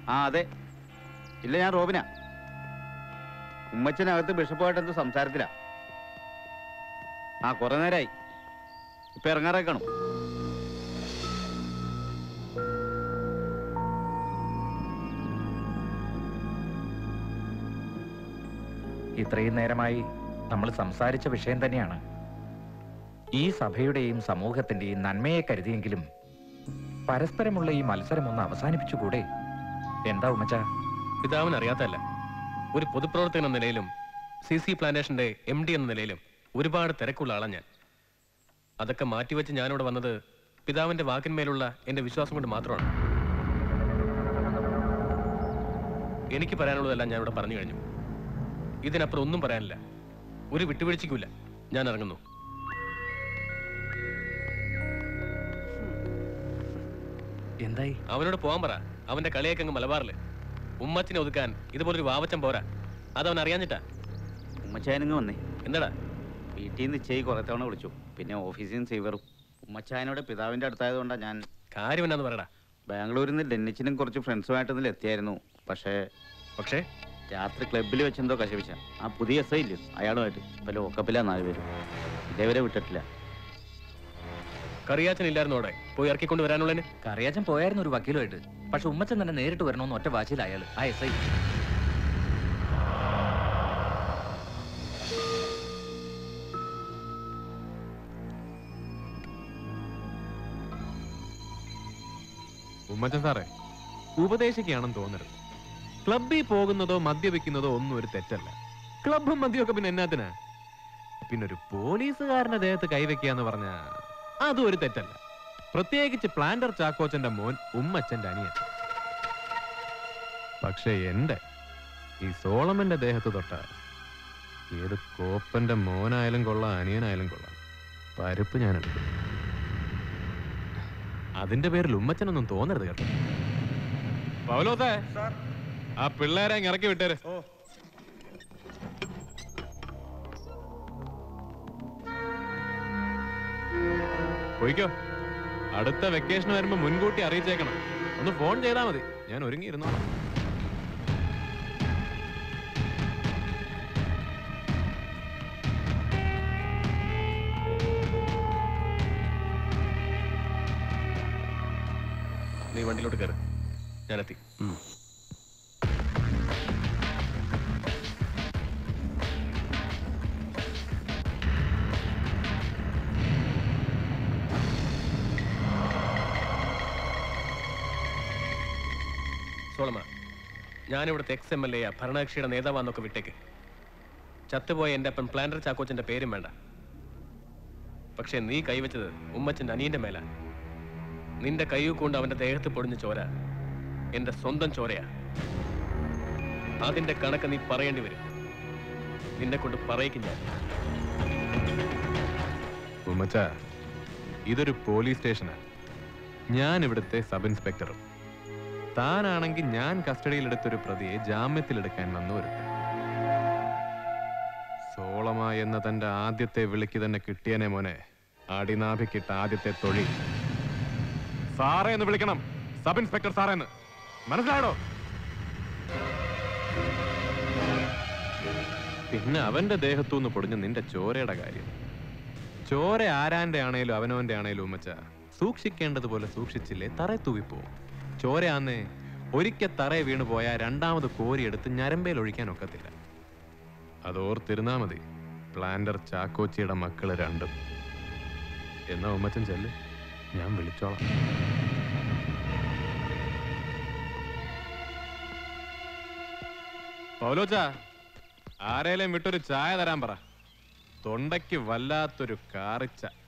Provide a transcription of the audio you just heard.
ആ അതെ ഇല്ല ഞാൻ റോബിനാ ഉമ്മച്ചനകത്ത് ബിഷപ്പുമായിട്ട് എന്തോ സംസാരത്തിലാ ആ കുറെ നേരമായി ഇപ്പൊ ഇറങ്ങാറൊക്കെ കാണും ഇത്രയും നേരമായി നമ്മൾ സംസാരിച്ച വിഷയം തന്നെയാണ് ഈ സഭയുടെയും സമൂഹത്തിന്റെയും നന്മയെ കരുതിയെങ്കിലും പരസ്പരമുള്ള ഈ മത്സരം ഒന്ന് അവസാനിപ്പിച്ചുകൂടെ എന്താ ഉമ്മച്ച പിതാവിന് അറിയാത്തല്ല ഒരു പൊതുപ്രവർത്തകൻ എന്ന നിലയിലും സി സി പ്ലാന്റേഷന്റെ എം ഡി എന്ന നിലയിലും ഒരുപാട് തിരക്കുള്ള ആളാണ് ഞാൻ അതൊക്കെ മാറ്റിവെച്ച് ഞാനിവിടെ വന്നത് പിതാവിന്റെ വാക്കിന്മേലുള്ള എന്റെ വിശ്വാസം കൊണ്ട് മാത്രമാണ് എനിക്ക് പറയാനുള്ളതെല്ലാം ഞാൻ ഇവിടെ പറഞ്ഞു കഴിഞ്ഞു ഇതിനപ്പുറം ഒന്നും പറയാനില്ല ഒരു വിട്ടുവീഴ്ചയ്ക്കുമില്ല ഞാൻ ഇറങ്ങുന്നു എന്തായി അവനോട് പോകാൻ പറ അവന്റെ കളിയൊക്കെ അങ്ങ് മലബാറില് ഉമ്മച്ചിനെ ഒതുക്കാൻ ഇതുപോലൊരു വാവച്ചൻ പോരാ അതവൻ അറിയാഞ്ഞിട്ടാ ഉമ്മച്ചായനങ്ങ് വന്നേ എന്താടാ വീട്ടിൽ നിന്ന് ഇച്ചയി കുറെ തവണ വിളിച്ചു പിന്നെ ഓഫീസിൽ നിന്ന് സീവറും ഉമ്മച്ചായനോട് പിതാവിന്റെ അടുത്തായതുകൊണ്ടാണ് ഞാൻ കാര്യം എന്നാന്ന് പറയടാ ബാംഗ്ലൂരിൽ നിന്ന് ഡെന്നിച്ചിനും കുറച്ച് ഫ്രണ്ട്സുമായിട്ട് ഇതിൽ എത്തിയായിരുന്നു പക്ഷേ പക്ഷേ രാത്രി ക്ലബിൽ വെച്ചെന്തോ കശപിച്ച ആ പുതിയ എസ് ഐ ഇല്ലേ അയാളുമായിട്ട് ഇപ്പൊ ലോക്കപ്പിലാ നാല് പേരും ഇതേവരെ വിട്ടിട്ടില്ല കറിയാച്ചൻ ഇല്ലായിരുന്നോടെ പോയി ഇറക്കിക്കൊണ്ട് വരാനുള്ളതിന് കറിയാച്ചൻ പോയായിരുന്നു ഒരു വക്കീലുമായിട്ട് പക്ഷെ ഉമ്മച്ചൻ തന്നെ നേരിട്ട് വരണമെന്ന് ഒറ്റ വാശിയിൽ അയാൾ ആ എസ് ഐ ഉമ്മച്ചൻ സാറേ ഉപദേശിക്കുകയാണെന്ന് തോന്നരുത് ക്ലബിൽ പോകുന്നതോ മദ്യപിക്കുന്നതോ ഒന്നും ഒരു തെറ്റല്ല ക്ലബും മദ്യമൊക്കെ പിന്നെ എന്നാത്തിനാ പിന്നെ ഒരു പോലീസുകാരന്റെ ദേഹത്ത് കൈവയ്ക്കുക എന്ന് പറഞ്ഞ അതും ഒരു തെറ്റല്ല പ്രത്യേകിച്ച് പ്ലാന്റർ ചാക്കോച്ചന്റെ മോൻ ഉമ്മച്ചന്റെ അനിയൻ പക്ഷെ എന്റെ ഈ സോളമന്റെ ദേഹത്ത് തൊട്ട ഏത് കോപ്പന്റെ മോനായാലും കൊള്ളാം അനിയനായാലും കൊള്ളാം പരുപ്പ് ഞാൻ എടുക്കും അതിന്റെ പേരിൽ ഉമ്മച്ചനൊന്നും തോന്നരുത് കേട്ടോ പൗലോസേ ആ പിള്ളേരെ അങ്ങ് ഇറക്കി വിട്ടേര് പോയിക്കോ അടുത്ത വെക്കേഷൻ വരുമ്പോ മുൻകൂട്ടി അറിയിച്ചേക്കണം ഒന്ന് ഫോൺ ചെയ്താൽ മതി ഞാൻ ഒരുങ്ങിയിരുന്നോളാം നീ വണ്ടിയിലോട്ട് കയറ് ഞാനെത്തി സോളമ ഞാനിവിടുത്തെ എക്സ് എം എൽ എ ഭരണകക്ഷിയുടെ നേതാവാന്നൊക്കെ വിട്ടേക്ക് ചത്തുപോയ എൻ്റെ അപ്പൻ പ്ലാന്റർ ചാക്കോച്ചന്റെ പേരും വേണ്ട പക്ഷെ നീ കൈവച്ചത് ഉമ്മച്ചൻ്റെ അനിയന്റെ മേലാ നിന്റെ കൈ കൊണ്ട് അവന്റെ ദേഹത്ത് പൊടിഞ്ഞ ചോര എന്റെ സ്വന്തം ചോരയാ അതിന്റെ കണക്ക് നീ പറയേണ്ടി വരും നിന്നെ കൊണ്ട് പറയിക്കും ഞാൻ ഉമ്മച്ച ഇതൊരു പോലീസ് സ്റ്റേഷനാ ഞാൻ ഇവിടുത്തെ സബ് ഇൻസ്പെക്ടറും താനാണെങ്കിൽ ഞാൻ കസ്റ്റഡിയിലെടുത്തൊരു പ്രതിയെ ജാമ്യത്തിലെടുക്കാൻ വന്നു ഒരുത്തൻ സോളമ എന്ന തന്റെ ആദ്യത്തെ വിളിക്ക് തന്നെ കിട്ടിയനെ മോനെ അടിനാഭിക്കിട്ട ആദ്യത്തെ തൊഴി സാറേ എന്ന് വിളിക്കണം സബ് ഇൻസ്പെക്ടർ സാറേ എന്ന് മനസ്സിലായോ പിന്നെ അവന്റെ ദേഹത്തുനിന്ന് പൊടിഞ്ഞ നിന്റെ ചോരയുടെ കാര്യം ചോര ആരാന്റെ ആണേലും അവനവന്റെ ആണേലും ഉമ്മച്ച സൂക്ഷിക്കേണ്ടതുപോലെ സൂക്ഷിച്ചില്ലേ തറ തൂവിപ്പോവും ചോരയാന്നേ ഒരിക്കൽ തറയെ വീണു പോയാൽ രണ്ടാമത് കോരിയെടുത്ത് ഞരമ്പേൽ ഒഴിക്കാൻ ഒക്കത്തില്ല അതോർത്തിരുന്നാ മതി പ്ലാന്റർ ചാക്കോച്ചിയുടെ മക്കള് രണ്ടും എന്നാ ഉമ്മച്ചൻ ചെല്ല് ഞാൻ വിളിച്ചോളാം പൗലോച്ചാ ആരേലും വിട്ടൊരു ചായ തരാൻ പറ തൊണ്ടയ്ക്ക് വല്ലാത്തൊരു കാറിച്ച